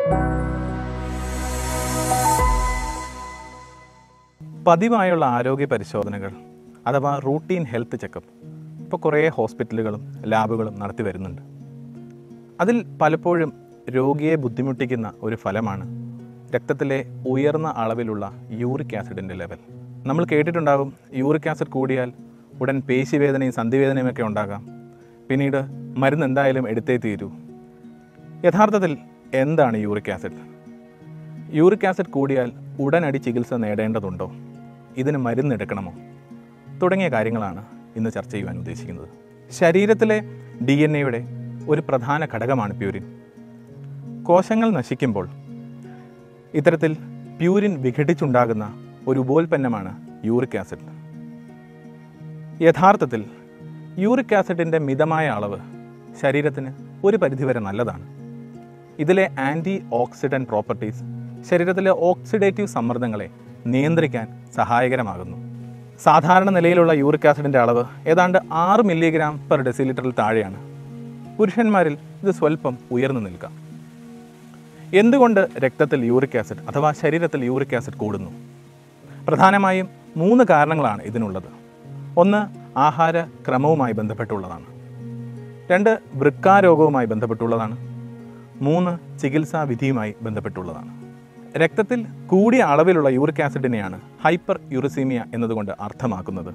പതിവായുള്ള ആരോഗ്യ പരിശോധനകൾ അഥവാ റൂട്ടീൻ ഹെൽത്ത് ചെക്കപ്പ് ഇപ്പോൾ കുറേ ഹോസ്പിറ്റലുകളും ലാബുകളും നടത്തി വരുന്നുണ്ട് അതിൽ പലപ്പോഴും രോഗിയെ ബുദ്ധിമുട്ടിക്കുന്ന ഒരു ഫലമാണ് രക്തത്തിലെ ഉയർന്ന അളവിലുള്ള യൂറിക് ആസിഡിൻ്റെ ലെവൽ നമ്മൾ കേട്ടിട്ടുണ്ടാകും യൂറിക് ആസിഡ് കൂടിയാൽ ഉടൻ പേശിവേദനയും സന്ധിവേദനയും ഒക്കെ ഉണ്ടാകാം പിന്നീട് മരുന്ന് എന്തായാലും എടുത്തേ തീരൂ യഥാർത്ഥത്തിൽ എന്താണ് യൂറിക് ആസിഡ് യൂറിക് ആസിഡ് കൂടിയാൽ ഉടനടി ചികിത്സ നേടേണ്ടതുണ്ടോ ഇതിന് മരുന്നെടുക്കണമോ തുടങ്ങിയ കാര്യങ്ങളാണ് ഇന്ന് ചർച്ച ചെയ്യുവാൻ ഉദ്ദേശിക്കുന്നത് ശരീരത്തിലെ ഡി എൻ എയുടെ ഒരു പ്രധാന ഘടകമാണ് പ്യൂരിൻ കോശങ്ങൾ നശിക്കുമ്പോൾ ഇത്തരത്തിൽ പ്യൂരിൻ വിഘടിച്ചുണ്ടാകുന്ന ഒരു ഉപോൽപ്പന്നമാണ് യൂറിക് ആസിഡ് യഥാർത്ഥത്തിൽ യൂറിക് ആസിഡിൻ്റെ മിതമായ അളവ് ശരീരത്തിന് ഒരു പരിധിവരെ നല്ലതാണ് ഇതിലെ ആൻറ്റി ഓക്സിഡൻറ്റ് പ്രോപ്പർട്ടീസ് ശരീരത്തിലെ ഓക്സിഡേറ്റീവ് സമ്മർദ്ദങ്ങളെ നിയന്ത്രിക്കാൻ സഹായകരമാകുന്നു സാധാരണ നിലയിലുള്ള യൂറിക് ആസിഡിൻ്റെ അളവ് ഏതാണ്ട് ആറ് മില്ലിഗ്രാം പെർ ഡെസിലിറ്ററിൽ താഴെയാണ് പുരുഷന്മാരിൽ ഇത് സ്വല്പം ഉയർന്നു നിൽക്കാം എന്തുകൊണ്ട് രക്തത്തിൽ യൂറിക് ആസിഡ് അഥവാ ശരീരത്തിൽ യൂറിക് ആസിഡ് കൂടുന്നു പ്രധാനമായും മൂന്ന് കാരണങ്ങളാണ് ഇതിനുള്ളത് ഒന്ന് ആഹാര ക്രമവുമായി ബന്ധപ്പെട്ടുള്ളതാണ് രണ്ട് വൃക്കാരോഗവുമായി ബന്ധപ്പെട്ടുള്ളതാണ് മൂന്ന് ചികിത്സാ വിധിയുമായി ബന്ധപ്പെട്ടുള്ളതാണ് രക്തത്തിൽ കൂടിയ അളവിലുള്ള യൂറിക് ആസിഡിനെയാണ് ഹൈപ്പർ യൂറിസീമിയ എന്നതുകൊണ്ട് അർത്ഥമാക്കുന്നത്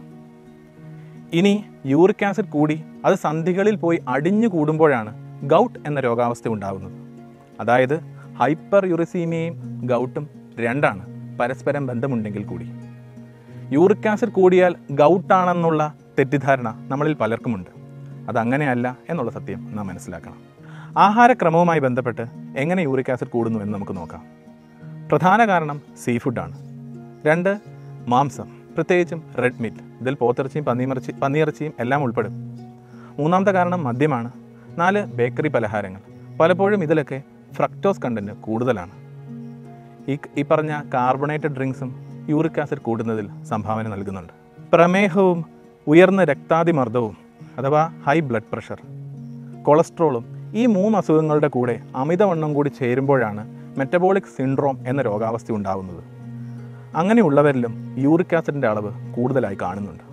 ഇനി യൂറിക് ആസിഡ് കൂടി അത് സന്ധികളിൽ പോയി അടിഞ്ഞു കൂടുമ്പോഴാണ് ഗൗട്ട് എന്ന രോഗാവസ്ഥ ഉണ്ടാകുന്നത് അതായത് ഹൈപ്പർ യൂറിസീമിയയും ഗൗട്ടും രണ്ടാണ് പരസ്പരം ബന്ധമുണ്ടെങ്കിൽ കൂടി യൂറിക് ആസിഡ് കൂടിയാൽ ഗൗട്ടാണെന്നുള്ള തെറ്റിദ്ധാരണ നമ്മളിൽ പലർക്കുമുണ്ട് അതങ്ങനെയല്ല എന്നുള്ള സത്യം നാം മനസ്സിലാക്കണം ആഹാരക്രമവുമായി ബന്ധപ്പെട്ട് എങ്ങനെ യൂറിക് ആസിഡ് കൂടുന്നു എന്ന് നമുക്ക് നോക്കാം പ്രധാന കാരണം സീ ഫുഡാണ് രണ്ട് മാംസം പ്രത്യേകിച്ചും റെഡ് മീറ്റ് ഇതിൽ പോത്തിറച്ചിയും പന്നിയിറച്ചി പന്നിയിറച്ചിയും എല്ലാം ഉൾപ്പെടും മൂന്നാമത്തെ കാരണം മദ്യമാണ് നാല് ബേക്കറി പലഹാരങ്ങൾ പലപ്പോഴും ഇതിലൊക്കെ ഫ്രക്ടോസ് കണ്ടന്റ് കൂടുതലാണ് ഈ ഈ പറഞ്ഞ കാർബണേറ്റഡ് ഡ്രിങ്ക്സും യൂറിക് ആസിഡ് കൂടുന്നതിൽ സംഭാവന നൽകുന്നുണ്ട് പ്രമേഹവും ഉയർന്ന രക്താതിമർദ്ദവും അഥവാ ഹൈ ബ്ലഡ് പ്രഷർ കൊളസ്ട്രോളും ഈ മൂന്ന് അസുഖങ്ങളുടെ കൂടെ അമിതവണ്ണം കൂടി ചേരുമ്പോഴാണ് മെറ്റബോളിക് സിൻഡ്രോം എന്ന രോഗാവസ്ഥ ഉണ്ടാകുന്നത് അങ്ങനെയുള്ളവരിലും യൂറിക് ആസിഡിൻ്റെ അളവ് കൂടുതലായി കാണുന്നുണ്ട്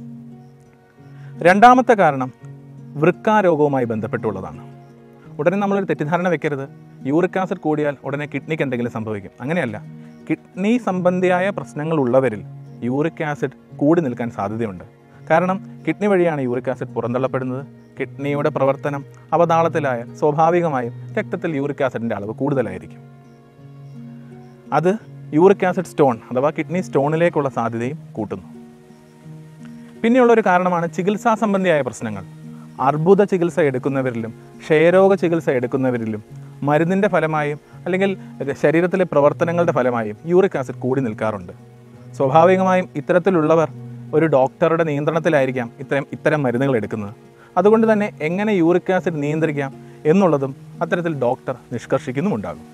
രണ്ടാമത്തെ കാരണം വൃക്കാരോഗവുമായി ബന്ധപ്പെട്ടുള്ളതാണ് ഉടനെ നമ്മളൊരു തെറ്റിദ്ധാരണ വെക്കരുത് യൂറിക് ആസിഡ് കൂടിയാൽ ഉടനെ കിഡ്നിക്ക് എന്തെങ്കിലും സംഭവിക്കും അങ്ങനെയല്ല കിഡ്നി സംബന്ധിയായ പ്രശ്നങ്ങൾ ഉള്ളവരിൽ യൂറിക് ആസിഡ് കൂടി നിൽക്കാൻ സാധ്യതയുണ്ട് കാരണം കിഡ്നി വഴിയാണ് യൂറിക് ആസിഡ് പുറന്തള്ളപ്പെടുന്നത് കിഡ്നിയുടെ പ്രവർത്തനം അവതാളത്തിലായ സ്വാഭാവികമായും രക്തത്തിൽ യൂറിക് ആസിഡിൻ്റെ അളവ് കൂടുതലായിരിക്കും അത് യൂറിക് ആസിഡ് സ്റ്റോൺ അഥവാ കിഡ്നി സ്റ്റോണിലേക്കുള്ള സാധ്യതയും കൂട്ടുന്നു പിന്നെയുള്ള ഒരു കാരണമാണ് ചികിത്സാ സംബന്ധിയായ പ്രശ്നങ്ങൾ അർബുദ ചികിത്സ എടുക്കുന്നവരിലും ക്ഷയരോഗ ചികിത്സ എടുക്കുന്നവരിലും മരുന്നിൻ്റെ ഫലമായും അല്ലെങ്കിൽ ശരീരത്തിലെ പ്രവർത്തനങ്ങളുടെ ഫലമായും യൂറിക് ആസിഡ് കൂടി നിൽക്കാറുണ്ട് സ്വാഭാവികമായും ഇത്തരത്തിലുള്ളവർ ഒരു ഡോക്ടറുടെ നിയന്ത്രണത്തിലായിരിക്കാം ഇത്തരം ഇത്തരം മരുന്നുകൾ എടുക്കുന്നത് അതുകൊണ്ട് തന്നെ എങ്ങനെ യൂറിക് ആസിഡ് നിയന്ത്രിക്കാം എന്നുള്ളതും അത്തരത്തിൽ ഡോക്ടർ നിഷ്കർഷിക്കുന്നുമുണ്ടാകും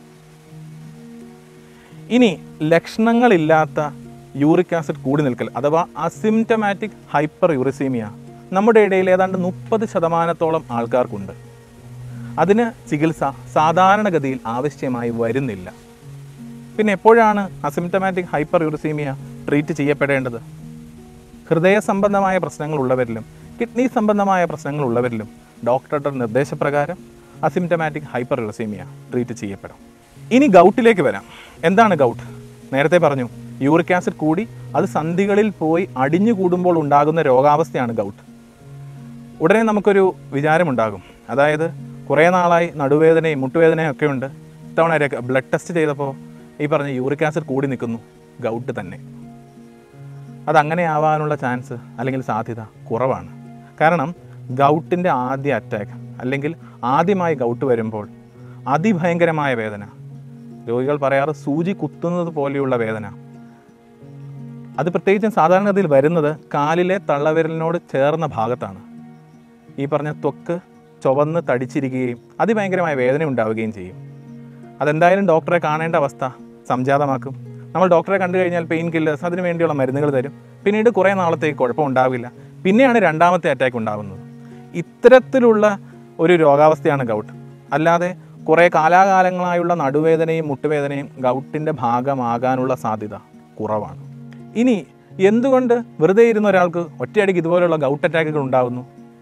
ഇനി ലക്ഷണങ്ങളില്ലാത്ത യൂറിക് ആസിഡ് കൂടി നിൽക്കൽ അഥവാ അസിംറ്റമാറ്റിക് ഹൈപ്പർ യൂറിസീമിയ നമ്മുടെ ഇടയിൽ ഏതാണ്ട് മുപ്പത് ശതമാനത്തോളം ആൾക്കാർക്കുണ്ട് അതിന് ചികിത്സ സാധാരണഗതിയിൽ ആവശ്യമായി വരുന്നില്ല പിന്നെ എപ്പോഴാണ് അസിംറ്റമാറ്റിക് ഹൈപ്പർ യൂറിസീമിയ ട്രീറ്റ് ചെയ്യപ്പെടേണ്ടത് ഹൃദയ സംബന്ധമായ പ്രശ്നങ്ങളുള്ളവരിലും കിഡ്നി സംബന്ധമായ പ്രശ്നങ്ങളുള്ളവരിലും ഡോക്ടറുടെ നിർദ്ദേശപ്രകാരം അസിംറ്റമാറ്റിക് ഹൈപ്പർ യൂറിസീമിയ ട്രീറ്റ് ചെയ്യപ്പെടാം ഇനി ഗൗട്ടിലേക്ക് വരാം എന്താണ് ഗൗട്ട് നേരത്തെ പറഞ്ഞു യൂറിക് ആസിഡ് കൂടി അത് സന്ധികളിൽ പോയി അടിഞ്ഞു കൂടുമ്പോൾ ഉണ്ടാകുന്ന രോഗാവസ്ഥയാണ് ഗൗട്ട് ഉടനെ നമുക്കൊരു വിചാരമുണ്ടാകും അതായത് കുറേ നാളായി നടുവേദനയും മുട്ടുവേദനയും ഒക്കെ ഉണ്ട് ഇത്തവണ ബ്ലഡ് ടെസ്റ്റ് ചെയ്തപ്പോൾ ഈ പറഞ്ഞ യൂറിക് ആസിഡ് കൂടി നിൽക്കുന്നു ഗൗട്ട് തന്നെ അതങ്ങനെ ആവാനുള്ള ചാൻസ് അല്ലെങ്കിൽ സാധ്യത കുറവാണ് കാരണം ഗൗട്ടിൻ്റെ ആദ്യ അറ്റാക്ക് അല്ലെങ്കിൽ ആദ്യമായി ഗൗട്ട് വരുമ്പോൾ അതിഭയങ്കരമായ വേദന രോഗികൾ പറയാറ് സൂചി കുത്തുന്നത് പോലെയുള്ള വേദന അത് പ്രത്യേകിച്ചും സാധാരണഗതിയിൽ വരുന്നത് കാലിലെ തള്ളവിരലിനോട് ചേർന്ന ഭാഗത്താണ് ഈ പറഞ്ഞ ത്വക്ക് ചുവന്ന് തടിച്ചിരിക്കുകയും അതിഭയങ്കരമായ വേദന ഉണ്ടാവുകയും ചെയ്യും അതെന്തായാലും ഡോക്ടറെ കാണേണ്ട അവസ്ഥ സംജാതമാക്കും നമ്മൾ ഡോക്ടറെ കണ്ടു കഴിഞ്ഞാൽ പെയിൻ കില്ലേഴ്സ് അതിന് വേണ്ടിയുള്ള മരുന്നുകൾ തരും പിന്നീട് കുറേ നാളത്തേക്ക് കുഴപ്പമുണ്ടാവില്ല പിന്നെയാണ് രണ്ടാമത്തെ അറ്റാക്ക് ഉണ്ടാകുന്നത് ഇത്തരത്തിലുള്ള ഒരു രോഗാവസ്ഥയാണ് ഗൗട്ട് അല്ലാതെ കുറേ കാലാകാലങ്ങളായുള്ള നടുവേദനയും മുട്ടുവേദനയും ഗൗട്ടിൻ്റെ ഭാഗമാകാനുള്ള സാധ്യത കുറവാണ് ഇനി എന്തുകൊണ്ട് വെറുതെ ഇരുന്ന ഒരാൾക്ക് ഒറ്റയടിക്ക് ഇതുപോലുള്ള ഗൗട്ട് അറ്റാക്കുകൾ ഉണ്ടാകുന്നു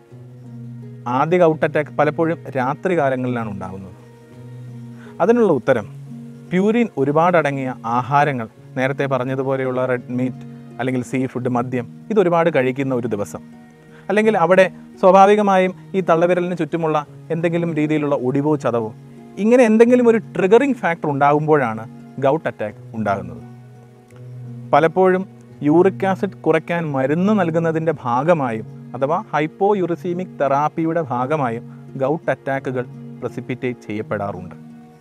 ആദ്യ ഗൗട്ട് അറ്റാക്ക് പലപ്പോഴും രാത്രി കാലങ്ങളിലാണ് ഉണ്ടാകുന്നത് അതിനുള്ള ഉത്തരം പ്യൂരിൻ ഒരുപാട് അടങ്ങിയ ആഹാരങ്ങൾ നേരത്തെ പറഞ്ഞതുപോലെയുള്ള റെഡ് മീറ്റ് അല്ലെങ്കിൽ സീ ഫുഡ് മദ്യം ഇത് ഒരുപാട് കഴിക്കുന്ന ഒരു ദിവസം അല്ലെങ്കിൽ അവിടെ സ്വാഭാവികമായും ഈ തള്ളവിരലിന് ചുറ്റുമുള്ള എന്തെങ്കിലും രീതിയിലുള്ള ഒടിവോ ചതവോ ഇങ്ങനെ എന്തെങ്കിലും ഒരു ട്രിഗറിങ് ഫാക്ടർ ഉണ്ടാകുമ്പോഴാണ് ഗൗട്ട് അറ്റാക്ക് ഉണ്ടാകുന്നത് പലപ്പോഴും യൂറിക് ആസിഡ് കുറയ്ക്കാൻ മരുന്ന് നൽകുന്നതിൻ്റെ ഭാഗമായും അഥവാ ഹൈപ്പോ യുറിസീമിക് തെറാപ്പിയുടെ ഭാഗമായും ഗൗട്ട് അറ്റാക്കുകൾ പ്രസിപ്പിറ്റേറ്റ് ചെയ്യപ്പെടാറുണ്ട്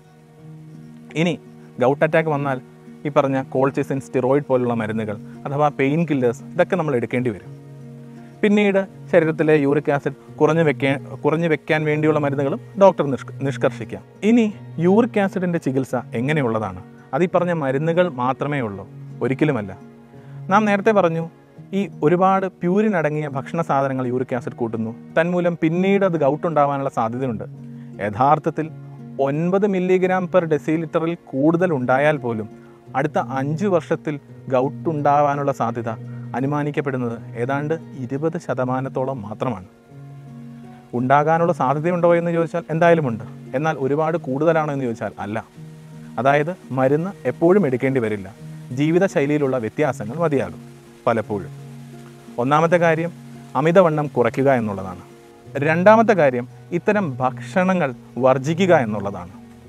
ഇനി ഗൗട്ട് അറ്റാക്ക് വന്നാൽ ഈ പറഞ്ഞ കോൾച്ചിസിൻ സ്റ്റിറോയിഡ് പോലുള്ള മരുന്നുകൾ അഥവാ പെയിൻ കില്ലേഴ്സ് ഇതൊക്കെ നമ്മൾ എടുക്കേണ്ടി വരും പിന്നീട് ശരീരത്തിലെ യൂറിക് ആസിഡ് കുറഞ്ഞു വെക്കാൻ കുറഞ്ഞു വെക്കാൻ വേണ്ടിയുള്ള മരുന്നുകളും ഡോക്ടർ നിഷ്ക നിഷ്കർഷിക്കാം ഇനി യൂറിക് ആസിഡിൻ്റെ ചികിത്സ എങ്ങനെയുള്ളതാണ് അത് ഈ പറഞ്ഞ മരുന്നുകൾ മാത്രമേ ഉള്ളൂ ഒരിക്കലുമല്ല നാം നേരത്തെ പറഞ്ഞു ഈ ഒരുപാട് പ്യൂരിൻ അടങ്ങിയ ഭക്ഷണ സാധനങ്ങൾ യൂറിക് ആസിഡ് കൂട്ടുന്നു തന്മൂലം പിന്നീട് അത് ഗൗട്ട് ഉണ്ടാവാനുള്ള സാധ്യതയുണ്ട് യഥാർത്ഥത്തിൽ ഒൻപത് മില്ലിഗ്രാം പെർ ഡെസിലിറ്ററിൽ കൂടുതൽ ഉണ്ടായാൽ പോലും അടുത്ത അഞ്ച് വർഷത്തിൽ ഗൗട്ട് ഉണ്ടാവാനുള്ള സാധ്യത അനുമാനിക്കപ്പെടുന്നത് ഏതാണ്ട് ഇരുപത് ശതമാനത്തോളം മാത്രമാണ് ഉണ്ടാകാനുള്ള സാധ്യതയുണ്ടോ എന്ന് ചോദിച്ചാൽ എന്തായാലും ഉണ്ട് എന്നാൽ ഒരുപാട് കൂടുതലാണോ എന്ന് ചോദിച്ചാൽ അല്ല അതായത് മരുന്ന് എപ്പോഴും എടുക്കേണ്ടി വരില്ല ജീവിതശൈലിയിലുള്ള വ്യത്യാസങ്ങൾ മതിയാകും പലപ്പോഴും ഒന്നാമത്തെ കാര്യം അമിതവണ്ണം കുറയ്ക്കുക എന്നുള്ളതാണ് രണ്ടാമത്തെ കാര്യം ഇത്തരം ഭക്ഷണങ്ങൾ വർജിക്കുക എന്നുള്ളതാണ്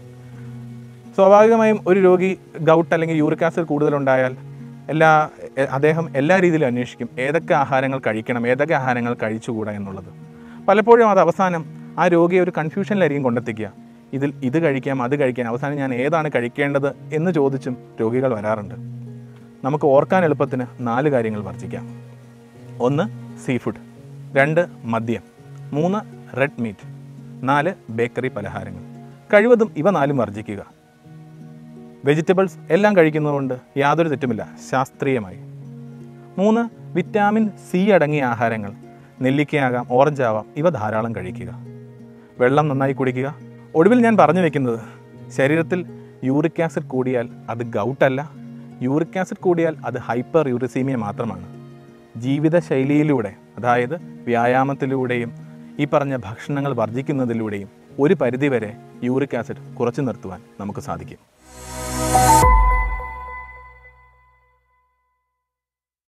സ്വാഭാവികമായും ഒരു രോഗി ഗൗട്ട് അല്ലെങ്കിൽ യൂറിക് ആസിഡ് കൂടുതലുണ്ടായാൽ എല്ലാ എ- അദ്ദേഹം എല്ലാ രീതിയിലും അന്വേഷിക്കും ഏതൊക്കെ ആഹാരങ്ങൾ കഴിക്കണം ഏതൊക്കെ ആഹാരങ്ങൾ കഴിച്ചുകൂടാ എന്നുള്ളത് പലപ്പോഴും അത് അവസാനം ആ രോഗിയെ ഒരു കൺഫ്യൂഷനിലായിരിക്കും കൊണ്ടെത്തിക്കുക ഇതിൽ ഇത് കഴിക്കാം അത് കഴിക്കാം അവസാനം ഞാൻ ഏതാണ് കഴിക്കേണ്ടത് എന്ന് ചോദിച്ചും രോഗികൾ വരാറുണ്ട് നമുക്ക് ഓർക്കാൻ എളുപ്പത്തിന് നാല് കാര്യങ്ങൾ വർജിക്കാം ഒന്ന് സീ ഫുഡ് രണ്ട് മദ്യം മൂന്ന് റെഡ് മീറ്റ് നാല് ബേക്കറി പലഹാരങ്ങൾ കഴിവതും ഇവ നാലും വർജിക്കുക വെജിറ്റബിൾസ് എല്ലാം കഴിക്കുന്നതുകൊണ്ട് യാതൊരു തെറ്റുമില്ല ശാസ്ത്രീയമായി മൂന്ന് വിറ്റാമിൻ സി അടങ്ങിയ ആഹാരങ്ങൾ നെല്ലിക്കയാകാം ഓറഞ്ച് ആവാം ഇവ ധാരാളം കഴിക്കുക വെള്ളം നന്നായി കുടിക്കുക ഒടുവിൽ ഞാൻ പറഞ്ഞു വെക്കുന്നത് ശരീരത്തിൽ യൂറിക് ആസിഡ് കൂടിയാൽ അത് ഗൗട്ടല്ല യൂറിക് ആസിഡ് കൂടിയാൽ അത് ഹൈപ്പർ യൂറിസീമിയ മാത്രമാണ് ജീവിതശൈലിയിലൂടെ അതായത് വ്യായാമത്തിലൂടെയും ഈ പറഞ്ഞ ഭക്ഷണങ്ങൾ വർജിക്കുന്നതിലൂടെയും ഒരു പരിധിവരെ യൂറിക് ആസിഡ് കുറച്ചു നിർത്തുവാൻ നമുക്ക് സാധിക്കും